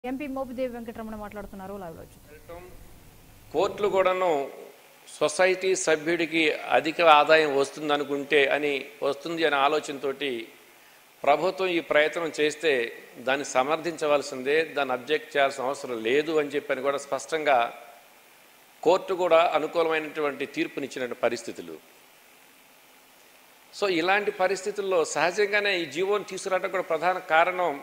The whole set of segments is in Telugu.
ఎంపీ మోపిదేవి వెంకటరమణ మాట్లాడుతున్నారు లైవ్ లో చూద్దాం కోర్టులు కూడాను సొసైటీ సభ్యుడికి అధిక ఆదాయం వస్తుందనుకుంటే అని వస్తుంది అనే ఆలోచనతోటి ప్రభుత్వం ఈ ప్రయత్నం చేస్తే దాన్ని సమర్థించవలసిందే దాన్ని అబ్జెక్ట్ చేయాల్సిన అవసరం లేదు అని చెప్పని కూడా స్పష్టంగా కోర్టు కూడా అనుకూలమైనటువంటి తీర్పునిచ్చిన పరిస్థితులు సో ఇలాంటి పరిస్థితుల్లో సహజంగానే ఈ జీవోని తీసుకురావడం కూడా ప్రధాన కారణం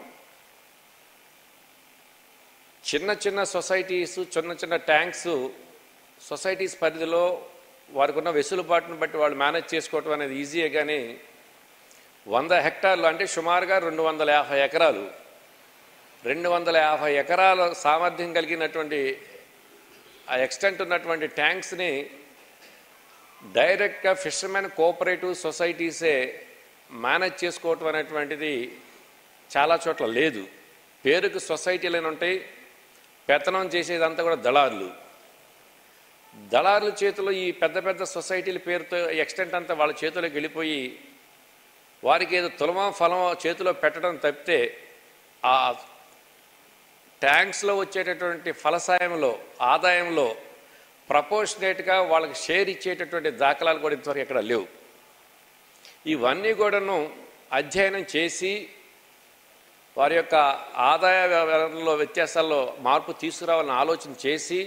చిన్న చిన్న సొసైటీస్ చిన్న చిన్న ట్యాంక్స్ సొసైటీస్ పరిధిలో వారికి ఉన్న వెసులుబాటును బట్టి వాళ్ళు మేనేజ్ చేసుకోవటం అనేది ఈజీయే కానీ వంద హెక్టార్లు అంటే సుమారుగా రెండు వందల యాభై ఎకరాలు రెండు వందల యాభై ఎకరాల సామర్థ్యం కలిగినటువంటి ఆ ఎక్స్టెంట్ ఉన్నటువంటి ట్యాంక్స్ని డైరెక్ట్గా ఫిషర్మెన్ కోఆపరేటివ్ సొసైటీసే మేనేజ్ చేసుకోవటం అనేటువంటిది చాలా చోట్ల లేదు పేరుకు సొసైటీలు ఉంటాయి పెత్తనం చేసేదంతా కూడా దళారులు దళారుల చేతిలో ఈ పెద్ద పెద్ద సొసైటీల పేరుతో ఎక్స్టెంట్ అంతా వాళ్ళ చేతిలోకి వెళ్ళిపోయి వారికి ఏదో తులమా ఫలం చేతిలో పెట్టడం తప్పితే ఆ ట్యాంక్స్లో వచ్చేటటువంటి ఫలసాయంలో ఆదాయంలో ప్రపోర్షనేట్గా వాళ్ళకి షేర్ ఇచ్చేటటువంటి దాఖలాలు కూడా ఇంతవరకు ఎక్కడ లేవు ఇవన్నీ కూడాను అధ్యయనం చేసి వారి యొక్క ఆదాయ వ్యవహారంలో వ్యత్యాసాల్లో మార్పు తీసుకురావాలని ఆలోచన చేసి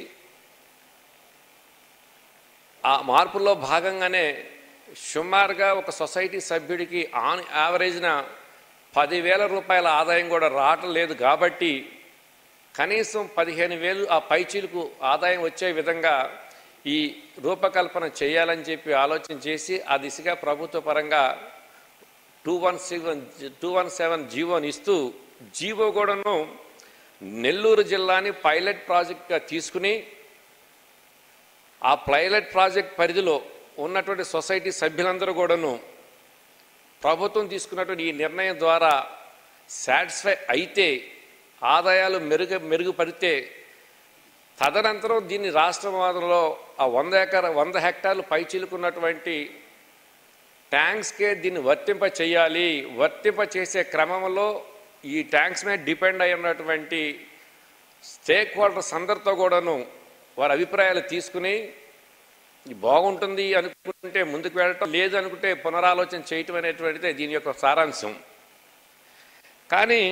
ఆ మార్పులో భాగంగానే సుమారుగా ఒక సొసైటీ సభ్యుడికి ఆన్ యావరేజ్న పదివేల రూపాయల ఆదాయం కూడా రావటం లేదు కాబట్టి కనీసం పదిహేను వేలు ఆ పైచీలకు ఆదాయం వచ్చే విధంగా ఈ రూపకల్పన చేయాలని చెప్పి ఆలోచన చేసి ఆ దిశగా ప్రభుత్వ పరంగా two one seven two one seven జీవోని ఇస్తూ జీవో కూడాను నెల్లూరు జిల్లాని పైలట్ ప్రాజెక్ట్గా తీసుకుని ఆ పైలట్ ప్రాజెక్ట్ పరిధిలో ఉన్నటువంటి సొసైటీ సభ్యులందరూ కూడాను ప్రభుత్వం తీసుకున్నటువంటి ఈ నిర్ణయం ద్వారా సాటిస్ఫై అయితే ఆదాయాలు మెరుగు మెరుగుపడితే తదనంతరం దీన్ని రాష్ట్రవాదంలో ఆ వంద ఎకర వంద హెక్టార్లు పైచిలుకున్నటువంటి ట్యాంక్స్కే దీన్ని వర్తింప చేయాలి వర్తింప చేసే క్రమంలో ఈ ట్యాంక్స్ మీద డిపెండ్ అయి ఉన్నటువంటి స్టేక్ హోల్డర్స్ అందరితో కూడాను వారి అభిప్రాయాలు తీసుకుని ఇది బాగుంటుంది అనుకుంటే ముందుకు వెళ్ళటం లేదు అనుకుంటే పునరాలోచన చేయటం అనేటువంటిదే దీని యొక్క సారాంశం కానీ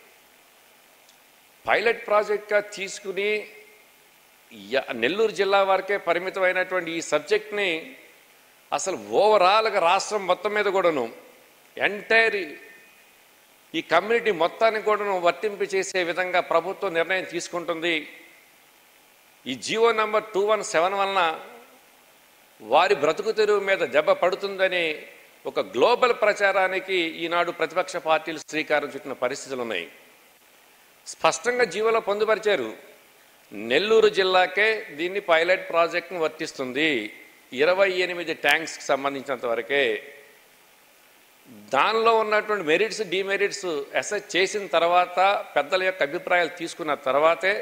పైలట్ ప్రాజెక్ట్గా తీసుకుని య- నెల్లూరు జిల్లా వరకే పరిమితమైనటువంటి ఈ సబ్జెక్ట్ని అసలు ఓవరాల్గా రాష్ట్రం మొత్తం మీద కూడాను ఎంటైర్ ఈ కమ్యూనిటీ మొత్తాన్ని కూడాను వర్తింపు చేసే విధంగా ప్రభుత్వం నిర్ణయం తీసుకుంటుంది ఈ GO number two one seven వలన వారి బ్రతుకు తెరువు మీద దెబ్బ పడుతుందని ఒక గ్లోబల్ ప్రచారానికి ఈనాడు ప్రతిపక్ష పార్టీలు శ్రీకారం చుట్టిన పరిస్థితులు ఉన్నాయి స్పష్టంగా జీవోలో పొందుపరిచారు నెల్లూరు జిల్లాకే దీన్ని పైలట్ ప్రాజెక్ట్ను వర్తిస్తుంది ఇరవై ఎనిమిది ట్యాంక్స్కి సంబంధించినంత వరకే దానిలో ఉన్నటువంటి మెరిట్స్ డిమెరిట్స్ అసెస్ చేసిన తర్వాత పెద్దల యొక్క అభిప్రాయాలు తీసుకున్న తర్వాతే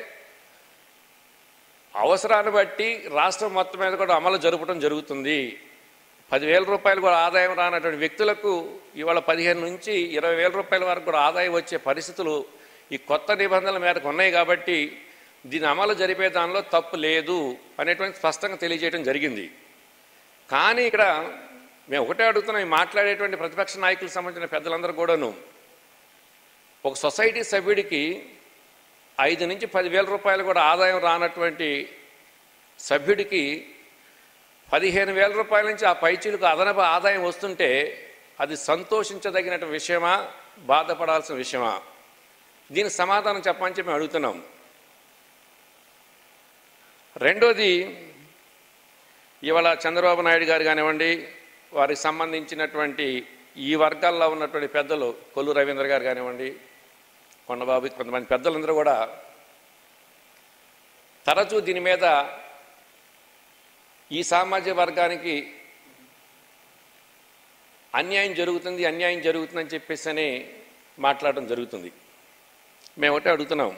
అవసరాన్ని బట్టి రాష్ట్రం మొత్తం మీద కూడా అమలు జరపడం జరుగుతుంది పదివేల రూపాయలు కూడా ఆదాయం రానటువంటి వ్యక్తులకు ఇవాళ పదిహేను నుంచి ఇరవై వేల రూపాయల వరకు కూడా ఆదాయం వచ్చే పరిస్థితులు ఈ కొత్త నిబంధనల మేరకు ఉన్నాయి కాబట్టి దీని అమలు జరిపే దానిలో తప్పు లేదు అనేటువంటి స్పష్టంగా తెలియజేయడం జరిగింది కానీ ఇక్కడ మేము ఒకటే అడుగుతున్నాం ఈ మాట్లాడేటువంటి ప్రతిపక్ష నాయకులకు సంబంధించిన పెద్దలందరూ కూడాను ఒక సొసైటీ సభ్యుడికి ఐదు నుంచి పదివేల రూపాయలు కూడా ఆదాయం రానటువంటి సభ్యుడికి పదిహేను వేల రూపాయల నుంచి ఆ పైచీలకు అదనపు ఆదాయం వస్తుంటే అది సంతోషించదగిన విషయమా బాధపడాల్సిన విషయమా దీనికి సమాధానం చెప్పమని చెప్పి మేము అడుగుతున్నాం రెండోది ఇవాళ చంద్రబాబు నాయుడు గారు కానివ్వండి వారికి సంబంధించినటువంటి ఈ వర్గాల్లో ఉన్నటువంటి పెద్దలు కొల్లు రవీంద్ర గారు కానివ్వండి కొండబాబు కొంతమంది పెద్దలందరూ కూడా తరచూ దీని మీద ఈ సామాజిక వర్గానికి అన్యాయం జరుగుతుంది అన్యాయం జరుగుతుందని చెప్పేసి అని మాట్లాడడం జరుగుతుంది మేము ఒకటే అడుగుతున్నాం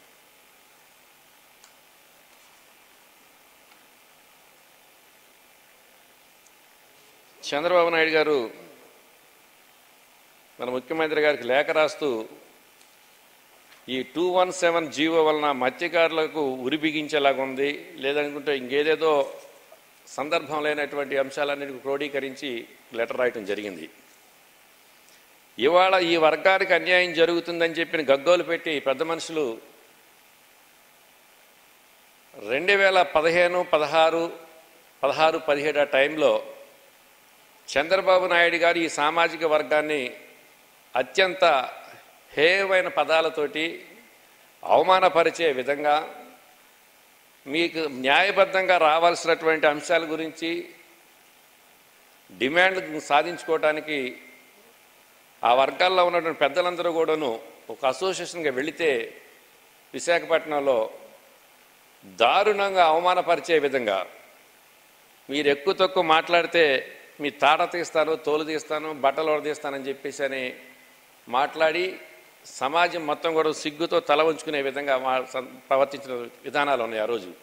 చంద్రబాబు నాయుడు గారు మన ముఖ్యమంత్రి గారికి లేఖ రాస్తూ ఈ టూ వన్ సెవెన్ జీవో వలన మత్స్యకారులకు ఉరి బిగించేలాగా ఉంది లేదనుకుంటే ఇంకేదేదో సందర్భం లేనటువంటి అంశాలన్నిటిని క్రోడీకరించి లెటర్ రాయటం జరిగింది ఇవాళ ఈ వర్గానికి అన్యాయం జరుగుతుందని చెప్పిన గగ్గోలు పెట్టి పెద్ద మనుషులు రెండు వేల పదిహేను పదహారు పదహారు పదిహేడు ఆ టైంలో చంద్రబాబు నాయుడు గారు ఈ సామాజిక వర్గాన్ని అత్యంత హేయమైన పదాలతోటి అవమానపరిచే విధంగా మీకు న్యాయబద్ధంగా రావాల్సినటువంటి అంశాల గురించి డిమాండ్ సాధించుకోవడానికి ఆ వర్గాల్లో ఉన్నటువంటి పెద్దలందరూ కూడాను ఒక అసోసియేషన్గా వెళితే విశాఖపట్నంలో దారుణంగా అవమానపరిచే విధంగా మీరు ఎక్కువ తక్కువ మాట్లాడితే మీ తాట తీస్తాను తోలు తీస్తాను బట్టలు తీస్తానని చెప్పేసి అని మాట్లాడి సమాజం మొత్తం కూడా సిగ్గుతో తల ఉంచుకునే విధంగా మా సం- ప్రవర్తించిన విధానాలు ఉన్నాయి ఆ రోజు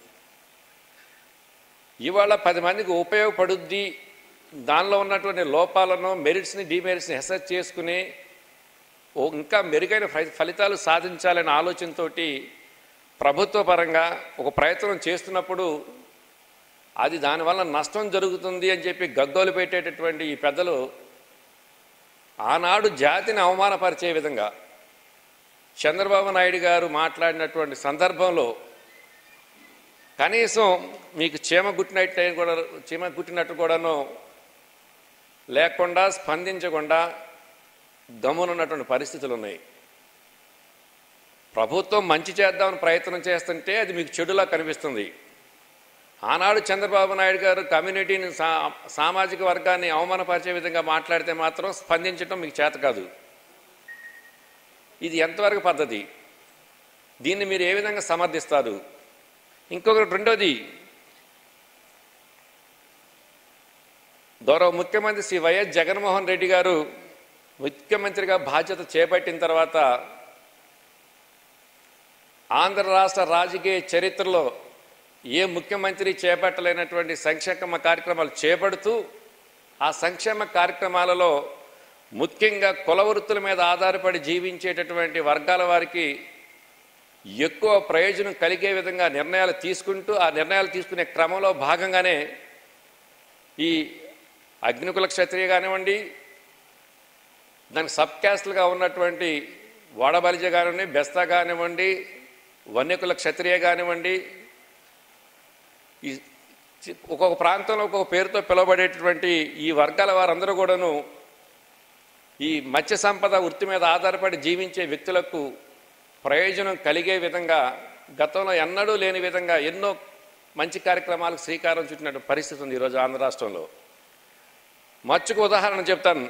ఇవాళ పది మందికి ఉపయోగపడుద్ది దానిలో ఉన్నటువంటి లోపాలను మెరిట్స్ని డిమెరిట్స్ని హెసెస్ చేసుకుని ఓ ఇంకా మెరుగైన ఫలి- ఫలితాలు సాధించాలనే ఆలోచనతోటి ప్రభుత్వ పరంగా ఒక ప్రయత్నం చేస్తున్నప్పుడు అది దానివల్ల నష్టం జరుగుతుంది అని చెప్పి గగ్గోలు పెట్టేటటువంటి ఈ పెద్దలు ఆనాడు జాతిని అవమానపరిచే విధంగా చంద్రబాబు నాయుడు గారు మాట్లాడినటువంటి సందర్భంలో కనీసం మీకు చీమ గుట్టినట్టు కూడా చీమ గుట్టినట్టు కూడాను లేకుండా స్పందించకుండా గమ్మునున్నటువంటి పరిస్థితులు ఉన్నాయి ప్రభుత్వం మంచి చేద్దామని ప్రయత్నం చేస్తుంటే అది మీకు చెడులా కనిపిస్తుంది ఆనాడు చంద్రబాబు నాయుడు గారు కమ్యూనిటీని సా సామాజిక వర్గాన్ని అవమానపరిచే విధంగా మాట్లాడితే మాత్రం స్పందించడం మీకు చేత కాదు ఇది ఎంతవరకు పద్ధతి దీన్ని మీరు ఏ విధంగా సమర్థిస్తారు ఇంకొకటి రెండోది గౌరవ ముఖ్యమంత్రి శ్రీ వైఎస్ జగన్మోహన్ రెడ్డి గారు ముఖ్యమంత్రిగా బాధ్యత చేపట్టిన తర్వాత ఆంధ్ర రాష్ట్ర రాజకీయ చరిత్రలో ఏ ముఖ్యమంత్రి చేపట్టలేనటువంటి సంక్షేమ కార్యక్రమాలు చేపడుతూ ఆ సంక్షేమ కార్యక్రమాలలో ముఖ్యంగా కుల వృత్తుల మీద ఆధారపడి జీవించేటటువంటి వర్గాల వారికి ఎక్కువ ప్రయోజనం కలిగే విధంగా నిర్ణయాలు తీసుకుంటూ ఆ నిర్ణయాలు తీసుకునే క్రమంలో భాగంగానే ఈ అగ్నికుల క్షత్రియ కానివ్వండి దానికి సబ్ క్యాస్ట్లుగా ఉన్నటువంటి వాడబలిజ కానివ్వండి బెస్తా కానివ్వండి వన్యకుల క్షత్రియ కానివ్వండి ఈ చి- ఒక్కొక్క ప్రాంతంలో ఒక్కొక్క పేరుతో పిలువబడేటటువంటి ఈ వర్గాల వారందరూ కూడాను ఈ మత్స్య సంపద వృత్తి మీద ఆధారపడి జీవించే వ్యక్తులకు ప్రయోజనం కలిగే విధంగా గతంలో ఎన్నడూ లేని విధంగా ఎన్నో మంచి కార్యక్రమాలకు శ్రీకారం చుట్టినట్టు పరిస్థితి ఉంది ఈరోజు ఆంధ్ర రాష్ట్రంలో మచ్చుకు ఉదాహరణ చెప్తాను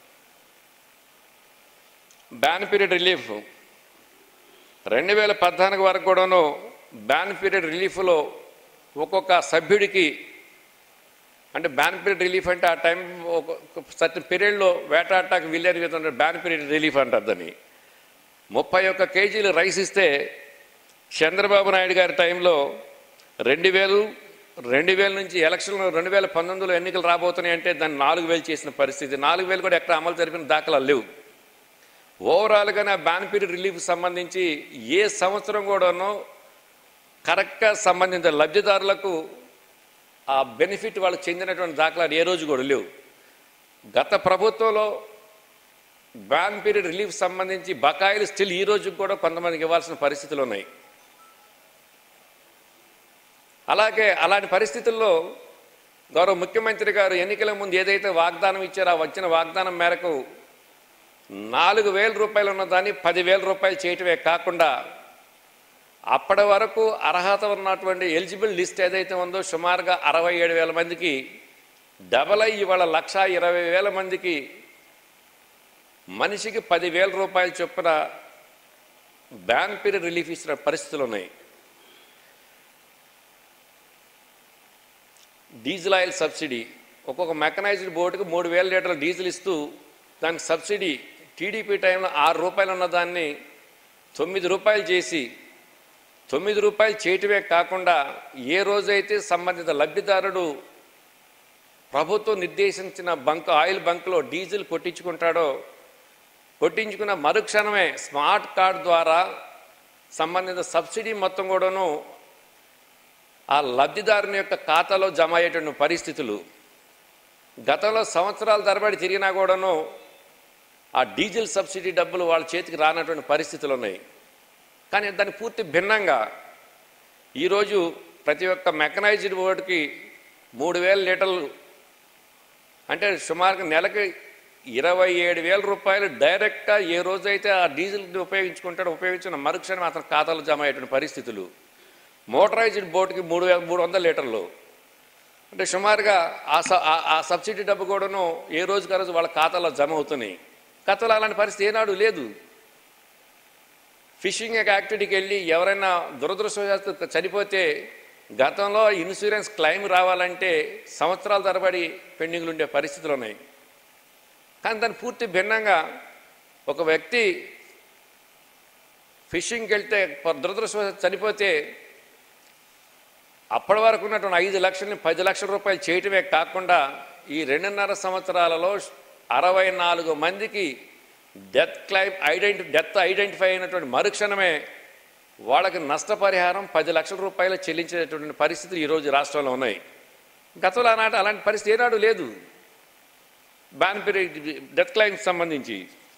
బ్యాన్ పీరియడ్ రిలీఫ్ రెండు వేల పద్నాలుగు వరకు కూడాను బ్యాన్ పీరియడ్ రిలీఫ్లో ఒక్కొక్క సభ్యుడికి అంటే బ్యాన్ పీరియడ్ రిలీఫ్ అంటే ఆ టైం ఒక సర్టన్ పీరియడ్లో వేటాడటానికి వెళ్ళని విధంగా బ్యాన్ పీరియడ్ రిలీఫ్ అంటారు దాన్ని ముప్పై ఒక్క కేజీలు రైస్ ఇస్తే చంద్రబాబు నాయుడు గారి టైంలో రెండు వేలు రెండు వేల నుంచి ఎలక్షన్లు రెండు వేల పంతొమ్మిదిలో ఎన్నికలు రాబోతున్నాయి అంటే దాన్ని నాలుగు వేలు చేసిన పరిస్థితి నాలుగు వేలు కూడా ఎక్కడ అమలు జరిపిన దాఖలాలు లేవు ఓవరాల్గా నా బ్యాన్ పీరియడ్ రిలీఫ్ సంబంధించి ఏ సంవత్సరం కూడాను కరెక్ట్గా సంబంధించిన లబ్ధిదారులకు ఆ బెనిఫిట్ వాళ్ళకి చెందినటువంటి దాఖలాలు ఏ రోజు కూడా లేవు గత ప్రభుత్వంలో బ్యాన్ పీరియడ్ రిలీఫ్ సంబంధించి బకాయిలు స్టిల్ ఈ రోజు కూడా కొంతమందికి ఇవ్వాల్సిన పరిస్థితులు ఉన్నాయి అలాగే అలాంటి పరిస్థితుల్లో గౌరవ ముఖ్యమంత్రి గారు ఎన్నికల ముందు ఏదైతే వాగ్దానం ఇచ్చారో ఆ వచ్చిన వాగ్దానం మేరకు నాలుగు వేల రూపాయలు ఉన్నదాన్ని పదివేల రూపాయలు చేయటమే కాకుండా అప్పటి వరకు అర్హత ఉన్నటువంటి ఎలిజిబుల్ లిస్ట్ ఏదైతే ఉందో సుమారుగా అరవై ఏడు వేల మందికి డబల్ అయ్యి ఇవాళ లక్ష ఇరవై వేల మందికి మనిషికి పదివేల రూపాయలు చొప్పున బ్యాన్ పీరియడ్ రిలీఫ్ ఇచ్చిన పరిస్థితులు ఉన్నాయి డీజిల్ ఆయిల్ సబ్సిడీ ఒక్కొక్క మెకనైజ్డ్ బోటుకు మూడు వేల లీటర్ల డీజిల్ ఇస్తూ దానికి సబ్సిడీ టీడీపీ టైంలో ఆరు రూపాయలు ఉన్న దాన్ని తొమ్మిది రూపాయలు చేసి తొమ్మిది రూపాయలు చేయటమే కాకుండా ఏ రోజైతే సంబంధిత లబ్ధిదారుడు ప్రభుత్వం నిర్దేశించిన బంక్ ఆయిల్ బంక్లో డీజిల్ కొట్టించుకుంటాడో కొట్టించుకున్న మరుక్షణమే స్మార్ట్ కార్డ్ ద్వారా సంబంధిత సబ్సిడీ మొత్తం కూడాను ఆ లబ్ధిదారుని యొక్క ఖాతాలో జమ అయ్యేటువంటి పరిస్థితులు గతంలో సంవత్సరాల తరబడి తిరిగినా కూడాను ఆ డీజిల్ సబ్సిడీ డబ్బులు వాళ్ళ చేతికి రానటువంటి పరిస్థితులు ఉన్నాయి కానీ దాని పూర్తి భిన్నంగా ఈరోజు ప్రతి ఒక్క మెకనైజ్డ్ ఓటుకి మూడు వేల లీటర్లు అంటే సుమారుగా నెలకి ఇరవై ఏడు వేల రూపాయలు డైరెక్ట్గా ఏ రోజైతే ఆ డీజిల్ని ఉపయోగించుకుంటాడో ఉపయోగించిన మరుక్షణం అతని ఖాతాలో జమ అయ్యేటువంటి పరిస్థితులు మోటరైజ్డ్ బోట్కి మూడు వేల మూడు వందల లీటర్లు అంటే సుమారుగా ఆ స- ఆ- ఆ సబ్సిడీ డబ్బు కూడాను ఏ రోజుకి ఆ రోజు వాళ్ళ ఖాతాలో జమ అవుతున్నాయి గతంలో అలాంటి పరిస్థితి ఏనాడు లేదు ఫిషింగ్ యాక్టివిటీకి వెళ్ళి ఎవరైనా దురదృష్టవశాత్తు చనిపోతే గతంలో ఇన్సూరెన్స్ క్లెయిమ్ రావాలంటే సంవత్సరాల తరబడి పెండింగ్లు ఉండే పరిస్థితులు ఉన్నాయి కానీ దాని పూర్తి భిన్నంగా ఒక వ్యక్తి ఫిషింగ్కి వెళ్తే దురదృష్టవశాత్తు చనిపోతే అప్పటి వరకు ఉన్నటువంటి ఐదు లక్షలని పది లక్షల రూపాయలు చేయటమే కాకుండా ఈ రెండున్నర సంవత్సరాలలో అరవై నాలుగు మందికి డెత్ క్లైమ్ ఐడెంటి డెత్ ఐడెంటిఫై అయినటువంటి మరుక్షణమే వాళ్ళకి నష్టపరిహారం పది లక్షల రూపాయలు చెల్లించేటటువంటి పరిస్థితులు ఈరోజు రాష్ట్రంలో ఉన్నాయి గతంలో ఆనాటి అలాంటి పరిస్థితి ఏనాడు లేదు బ్యాన్ పీరియడ్ డెత్ క్లైమ్కి సంబంధించి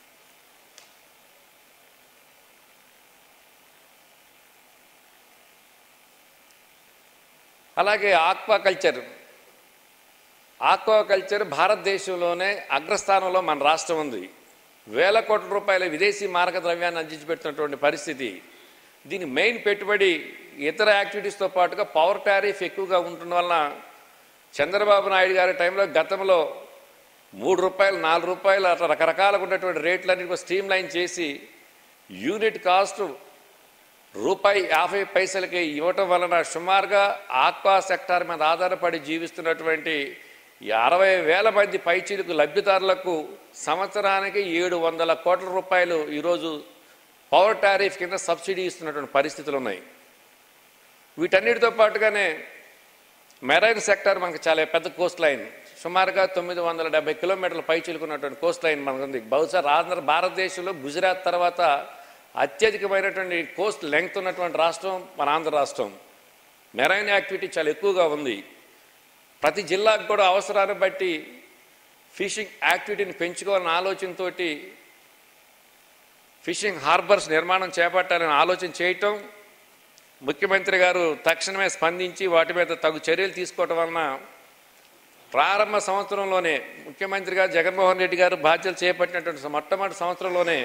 అలాగే ఆక్వాకల్చర్ ఆక్వాకల్చర్ భారతదేశంలోనే అగ్రస్థానంలో మన రాష్ట్రం ఉంది వేల కోట్ల రూపాయల విదేశీ మారక ద్రవ్యాన్ని అందించి పెడుతున్నటువంటి పరిస్థితి దీని మెయిన్ పెట్టుబడి ఇతర యాక్టివిటీస్తో పాటుగా పవర్ టారిఫ్ ఎక్కువగా ఉండటం వలన చంద్రబాబు నాయుడు గారి టైంలో గతంలో మూడు రూపాయలు నాలుగు రూపాయలు అట్లా రకరకాలుగా ఉన్నటువంటి రేట్లన్నీ కూడా స్ట్రీమ్ లైన్ చేసి యూనిట్ కాస్ట్ రూపాయి యాభై పైసలకి ఇవ్వటం వలన సుమారుగా ఆక్వా సెక్టార్ మీద ఆధారపడి జీవిస్తున్నటువంటి ఈ అరవై వేల మంది పైచీలకు లబ్ధిదారులకు సంవత్సరానికి ఏడు వందల కోట్ల రూపాయలు ఈరోజు పవర్ టారిఫ్ కింద సబ్సిడీ ఇస్తున్నటువంటి పరిస్థితులు ఉన్నాయి వీటన్నిటితో పాటుగానే మెరైన్ సెక్టర్ మనకు చాలా పెద్ద కోస్ట్ లైన్ సుమారుగా తొమ్మిది వందల డెబ్బై కిలోమీటర్ల పై చిలుకున్నటువంటి కోస్ట్ లైన్ మనకు ఉంది బహుశా ఆంధ్ర భారతదేశంలో గుజరాత్ తర్వాత అత్యధికమైనటువంటి కోస్ట్ లెంగ్త్ ఉన్నటువంటి రాష్ట్రం మన ఆంధ్ర రాష్ట్రం మెరైన్ యాక్టివిటీ చాలా ఎక్కువగా ఉంది ప్రతి జిల్లాకు కూడా అవసరాన్ని బట్టి ఫిషింగ్ యాక్టివిటీని పెంచుకోవాలన్న ఆలోచనతోటి ఫిషింగ్ హార్బర్స్ నిర్మాణం చేపట్టాలని ఆలోచన చేయటం ముఖ్యమంత్రి గారు తక్షణమే స్పందించి వాటి మీద తగు చర్యలు తీసుకోవటం వలన ప్రారంభ సంవత్సరంలోనే ముఖ్యమంత్రి గారు జగన్మోహన్ రెడ్డి గారు బాధ్యతలు చేపట్టినటువంటి మొట్టమొదటి సంవత్సరంలోనే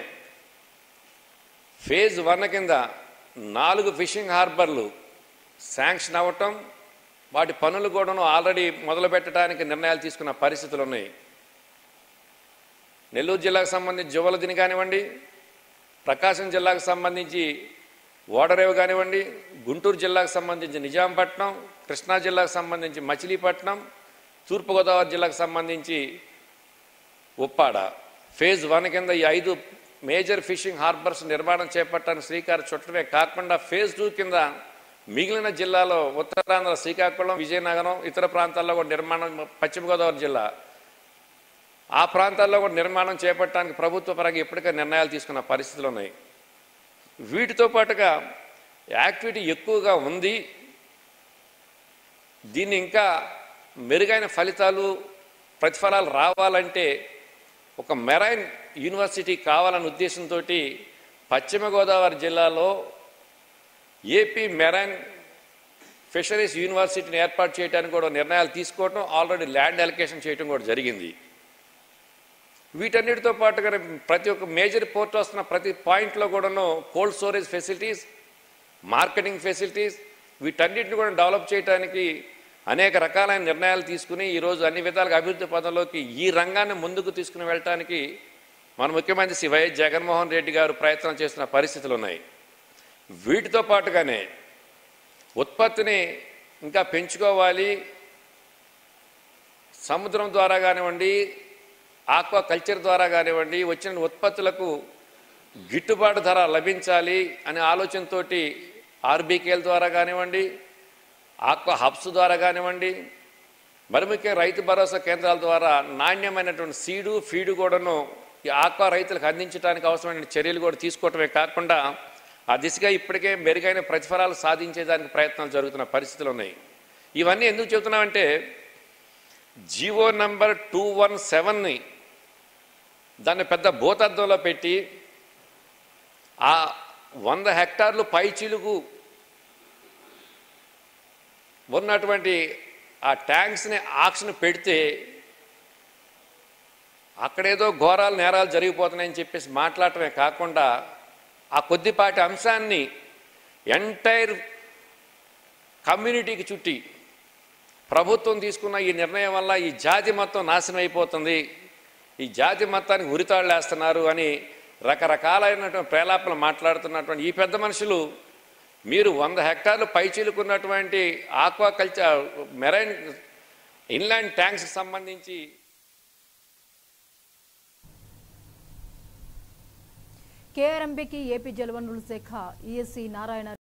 ఫేజ్ వన్ కింద నాలుగు ఫిషింగ్ హార్బర్లు శాంక్షన్ అవ్వటం వాటి పనులు కూడాను ఆల్రెడీ మొదలు పెట్టడానికి నిర్ణయాలు తీసుకున్న పరిస్థితులు ఉన్నాయి నెల్లూరు జిల్లాకు సంబంధించి జువలదిని కానివ్వండి ప్రకాశం జిల్లాకు సంబంధించి ఓడరేవు కానివ్వండి గుంటూరు జిల్లాకు సంబంధించి నిజాంపట్నం కృష్ణా జిల్లాకు సంబంధించి మచిలీపట్నం తూర్పుగోదావరి జిల్లాకు సంబంధించి ఉప్పాడ ఫేజ్ వన్ కింద ఈ ఐదు మేజర్ ఫిషింగ్ హార్బర్స్ నిర్మాణం చేపట్టడానికి శ్రీకారం చుట్టమే కాకుండా ఫేజ్ టూ కింద మిగిలిన జిల్లాలో ఉత్తరాంధ్ర శ్రీకాకుళం విజయనగరం ఇతర ప్రాంతాల్లో కూడా నిర్మాణం పశ్చిమ గోదావరి జిల్లా ఆ ప్రాంతాల్లో కూడా నిర్మాణం చేపట్టడానికి ప్రభుత్వ పరంగా ఇప్పటికే నిర్ణయాలు తీసుకున్న పరిస్థితులు ఉన్నాయి వీటితో పాటుగా యాక్టివిటీ ఎక్కువగా ఉంది దీన్ని ఇంకా మెరుగైన ఫలితాలు ప్రతిఫలాలు రావాలంటే ఒక మెరైన్ యూనివర్సిటీ కావాలనే ఉద్దేశంతో పశ్చిమ గోదావరి జిల్లాలో ఏపీ మెరైన్ ఫిషరీస్ యూనివర్సిటీని ఏర్పాటు చేయడానికి కూడా నిర్ణయాలు తీసుకోవడం ఆల్రెడీ ల్యాండ్ అలొకేషన్ చేయడం కూడా జరిగింది వీటన్నిటితో పాటుగా ప్రతి ఒక్క మేజర్ పోర్ట్ వస్తున్న ప్రతి పాయింట్లో కూడాను cold storage facilities marketing facilities వీటన్నిటిని కూడా డెవలప్ చేయడానికి అనేక రకాలైన నిర్ణయాలు తీసుకుని ఈరోజు అన్ని విధాలుగా అభివృద్ధి పదంలోకి ఈ రంగాన్ని ముందుకు తీసుకుని వెళ్ళటానికి మన ముఖ్యమంత్రి శ్రీ వైఎస్ జగన్మోహన్ రెడ్డి గారు ప్రయత్నం చేస్తున్న పరిస్థితులు ఉన్నాయి వీటితో పాటుగానే ఉత్పత్తిని ఇంకా పెంచుకోవాలి సముద్రం ద్వారా కానివ్వండి ఆక్వా కల్చర్ ద్వారా కానివ్వండి వచ్చిన ఉత్పత్తులకు గిట్టుబాటు ధర లభించాలి అనే ఆలోచనతోటి ఆర్బీకేల ద్వారా కానివ్వండి ఆక్వా హబ్స్ ద్వారా కానివ్వండి మరి ముఖ్యంగా రైతు భరోసా కేంద్రాల ద్వారా నాణ్యమైనటువంటి సీడు ఫీడు కూడాను ఈ ఆక్వా రైతులకు అందించడానికి అవసరమైన చర్యలు కూడా తీసుకోవటమే కాకుండా ఆ దిశగా ఇప్పటికే మెరుగైన ప్రతిఫలాలు సాధించేదానికి ప్రయత్నాలు జరుగుతున్న పరిస్థితులు ఉన్నాయి ఇవన్నీ ఎందుకు చెబుతున్నామంటే జీవో నంబర్ టూ వన్ సెవెన్ని దాన్ని పెద్ద భూతద్దంలో పెట్టి ఆ వంద హెక్టార్లు పైచిలుగు ఉన్నటువంటి ఆ ట్యాంక్స్ని ఆక్షన్ పెడితే అక్కడేదో ఘోరాలు నేరాలు జరిగిపోతున్నాయని చెప్పేసి మాట్లాడటమే కాకుండా ఆ కొద్దిపాటి అంశాన్ని ఎంటైర్ కమ్యూనిటీకి చుట్టి ప్రభుత్వం తీసుకున్న ఈ నిర్ణయం వల్ల ఈ జాతి మొత్తం నాశనం అయిపోతుంది ఈ జాతి మొత్తానికి ఉరితాళ్ళు వేస్తున్నారు అని రకరకాలైనటువంటి ప్రేలాపలు మాట్లాడుతున్నటువంటి ఈ పెద్ద మనుషులు మీరు వంద హెక్టార్లు పైచీలుకున్నటువంటి ఆక్వా కల్చర్ మెరైన్ ఇన్లాండ్ ట్యాంక్స్కి సంబంధించి కేఆర్ఎంబీకి ఏపీ జలవనరుల శాఖ ఈఎస్సీ నారాయణ